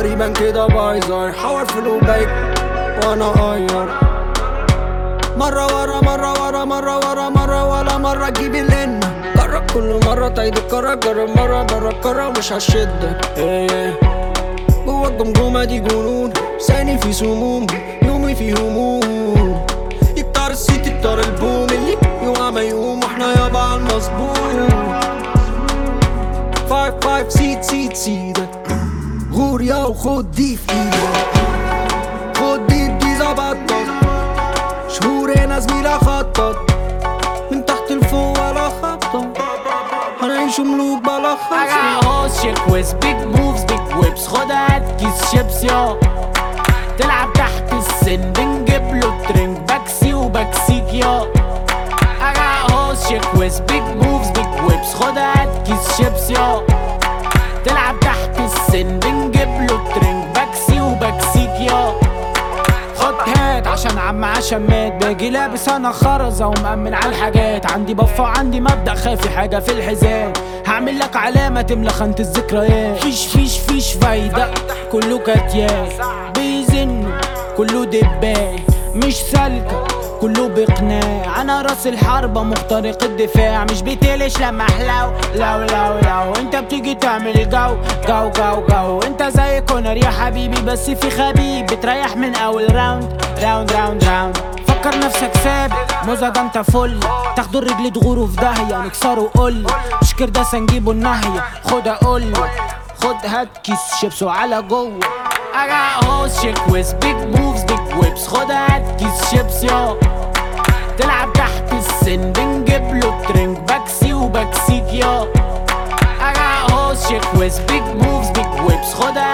تقريبا كده بايظة يحور في الوبايك وانا غير مرة ورا مرة ورا مرة ورا مرة ولا مرة تجيب اللين جرب كل مرة تعيد الكرة جرب مرة جرب كرة مش هشدك ايه جوا الجمجمة دي جنون لساني في سموم يومي في هموم يكتر السيت يكتر البوم اللي يوقع ما يقوم واحنا يابا على المظبوط فايف فايف سيت سيت سيدك غور يا وخد دي في ايدك خد دي دي زبطت شهور هنا زميلة خطط من تحت لفوق ولا خبطة هنعيش ملوك بلا I خبطة got hoes, shit quiz, big moves, big whips خد هات كيس شيبس يا تلعب تحت السن بنجيب له ترنج بكسي وبكسيك يا I got hoes, shit quiz, big moves, big whips خد هات كيس شيبس يا تلعب تحت السن بنجيب له ترنج بكسي وبكسيك يا خد هات عشان عم عشمات باجي لابس انا خرزة ومأمن على الحاجات عندي بفة عندي مبدأ خافي حاجة في الحزام هعمل لك علامة تملى خانة الذكريات فيش فيش فيش فايدة كله كتيات بيزن كله دبان مش سالكة كله بقناع انا راس الحربة مخترق الدفاع مش بتقلش لما احلو لو لو لو انت بتيجي تعمل جو جو جو جو انت زي كونر يا حبيبي بس في خبيب بتريح من اول راوند راوند راوند راوند فكر نفسك سابق موزة ده انت فل تاخدوا الرجل تغوروا في داهية نكسروا قل مش كرداسة نجيبوا النهية خد اقول خد هات كيس شيبس على جوه I got hoes, shit quiz, big moves, big whips خد هات كيس شيبس يا تلعب تحت السن بنجيب له ترنج بكسي وبكسيك يا I got hoes, shit quiz, big moves, big whips خد